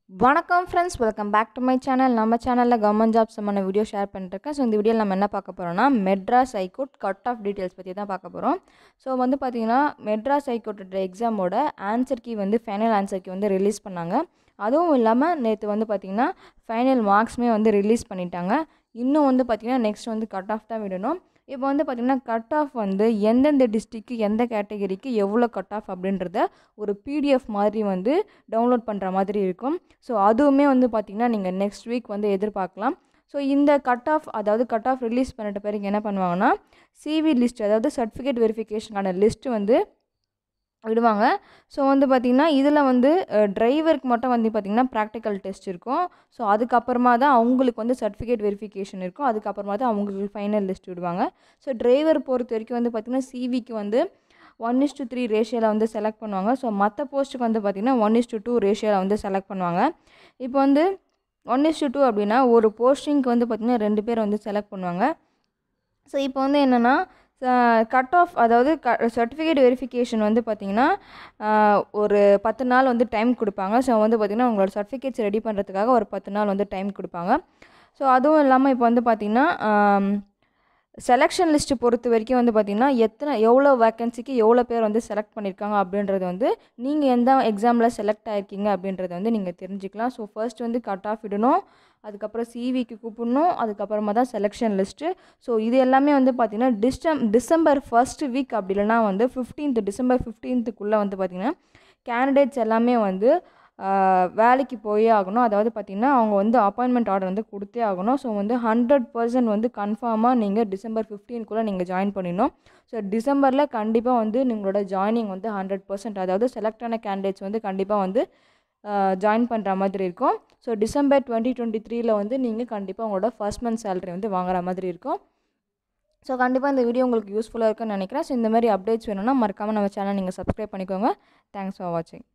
வணக்கம் friends welcome back to my channel நம்ம சேனலில் கவர்மெண்ட் ஜாப் சம்மந்த வீடியோ ஷேர் பண்ணிருக்கேன் ஸோ இந்த வீடியோவில் நம்ம என்ன பார்க்க போகிறோம்னா Madras high court cut off details பற்றி தான் பார்க்க போகிறோம் ஸோ வந்து பார்த்திங்கன்னா மெட்ராஸ் ஹைகோர்ட்டோட எக்ஸாமோட ஆன்சர் கீ வந்து ஃபைனல் ஆன்சர் கீ வந்து ரிலீஸ் பண்ணாங்க அதுவும் இல்லாமல் நேற்று வந்து பார்த்திங்கன்னா ஃபைனல் மார்க்ஸுமே வந்து ரிலீஸ் பண்ணிட்டாங்க இன்னும் வந்து பார்த்திங்கன்னா நெக்ஸ்ட் வந்து கட் ஆஃப் தான் விடணும் இப்போ வந்து பார்த்திங்கன்னா கட் ஆஃப் வந்து எந்தெந்த டிஸ்ட்ரிக்கு எந்த கேட்டகரிக்கு எவ்வளோ கட் ஆஃப் அப்படின்றத ஒரு பிடிஎஃப் மாதிரி வந்து டவுன்லோட் பண்ணுற மாதிரி இருக்கும் ஸோ அதுவுமே வந்து பார்த்திங்கன்னா நீங்கள் நெக்ஸ்ட் வீக் வந்து எதிர்பார்க்கலாம் ஸோ இந்த கட் ஆஃப் அதாவது கட் ஆஃப் ரிலீஸ் பண்ணிட்ட பிறகு என்ன பண்ணுவாங்கன்னா சிவி லிஸ்ட் அதாவது சர்டிஃபிகேட் வெரிஃபிகேஷனுக்கான லிஸ்ட்டு வந்து விடுவாங்க ஸோ வந்து பார்த்திங்கன்னா இதில் வந்து டிரைவருக்கு மட்டும் வந்து பார்த்திங்கன்னா ப்ராக்டிக்கல் டெஸ்ட் இருக்கும் ஸோ அதுக்கப்புறமா தான் அவங்களுக்கு வந்து சர்டிஃபிகேட் வெரிஃபிகேஷன் இருக்கும் அதுக்கப்புறமா தான் அவங்களுக்கு ஃபைனல் லிஸ்ட் விடுவாங்க ஸோ டிரைவர் பொறுத்த வரைக்கும் வந்து பார்த்திங்கன்னா சிவிக்கு வந்து ஒன் இஸ் டு த்ரீ ரேஷியோவில் வந்து செலக்ட் பண்ணுவாங்க ஸோ மற்ற போஸ்ட்டுக்கு வந்து பார்த்திங்கன்னா ஒன் இஸ் டு டூ ரேஷியோவில் வந்து செலக்ட் பண்ணுவாங்க இப்போ வந்து ஒன் இஸ் டு டூ அப்படின்னா ஒரு போஸ்டிங்க்கு வந்து பார்த்திங்கன்னா ரெண்டு பேர் வந்து செலக்ட் பண்ணுவாங்க ஸோ இப்போ வந்து என்னென்னா கட் ஆஃப் அதாவது க சர்டிஃபிகேட் வெரிஃபிகேஷன் வந்து பார்த்திங்கன்னா ஒரு பத்து நாள் வந்து டைம் கொடுப்பாங்க ஸோ வந்து பார்த்திங்கன்னா உங்களோட சர்டிஃபிகேட்ஸ் ரெடி பண்ணுறதுக்காக ஒரு பத்து நாள் வந்து டைம் கொடுப்பாங்க ஸோ அதுவும் இல்லாமல் இப்போ வந்து பார்த்திங்கன்னா செலெக்ஷன் லிஸ்ட்டு பொறுத்த வரைக்கும் வந்து பார்த்திங்கன்னா எத்தனை எவ்வளோ வேக்கன்சிக்கு எவ்வளோ பேர் வந்து செலக்ட் பண்ணியிருக்காங்க அப்படின்றது வந்து நீங்கள் எந்த எக்ஸாமில் செலக்ட் ஆகிருக்கீங்க அப்படின்றத வந்து நீங்கள் தெரிஞ்சுக்கலாம் ஸோ ஃபர்ஸ்ட் வந்து கட் ஆஃப் விடணும் அதுக்கப்புறம் சிவிக்கு கூப்பிடணும் அதுக்கப்புறமா தான் செலெக்ஷன் லிஸ்ட்டு ஸோ இது எல்லாமே வந்து பார்த்திங்கன்னா டிஸ்டம் டிசம்பர் ஃபஸ்ட் வீக் அப்படி இல்லைனா வந்து ஃபிஃப்டீன்த் டிசம்பர் ஃபிஃப்டீன்த்துக்குள்ளே வந்து பார்த்திங்கன்னா கேண்டிடேட்ஸ் எல்லாமே வந்து வேலைக்கு போயே ஆகணும் அதாவது பார்த்திங்கன்னா அவங்க வந்து அப்பாயின்மெண்ட் ஆர்டர் வந்து கொடுத்தே ஆகணும் ஸோ வந்து ஹண்ட்ரட் பர்சன்ட் வந்து கன்ஃபார்மாக நீங்கள் டிசம்பர் ஃபிஃப்டீன்குள்ளே நீங்கள் ஜாயின் பண்ணிடணும் ஸோ டிசம்பரில் கண்டிப்பாக வந்து உங்களோட ஜாயினிங் வந்து ஹண்ட்ரட் பர்சன்ட் அதாவது செலக்ட் ஆன கேண்டிடேட்ஸ் வந்து கண்டிப்பாக வந்து ஜாயின் பண்ணுற மாதிரி இருக்கும் ஸோ டிசம்பர் டுவெண்ட்டி டுவெண்ட்டி த்ரீல வந்து நீங்கள் கண்டிப்பாக உங்களோட ஃபர்ஸ்ட் மந்த் சேலரி வந்து வாங்குற மாதிரி இருக்கும் ஸோ கண்டிப்பாக இந்த வீடியோ உங்களுக்கு யூஸ்ஃபுல்லாக இருக்குன்னு நினைக்கிறேன் ஸோ இந்த மாதிரி அப்டேட்ஸ் வேணும்னா மறக்காமல் நம்ம சேனல் நீங்கள் சப்ஸ்கிரைப் பண்ணிக்கோங்க தேங்க்ஸ் ஃபார் வாட்சிங்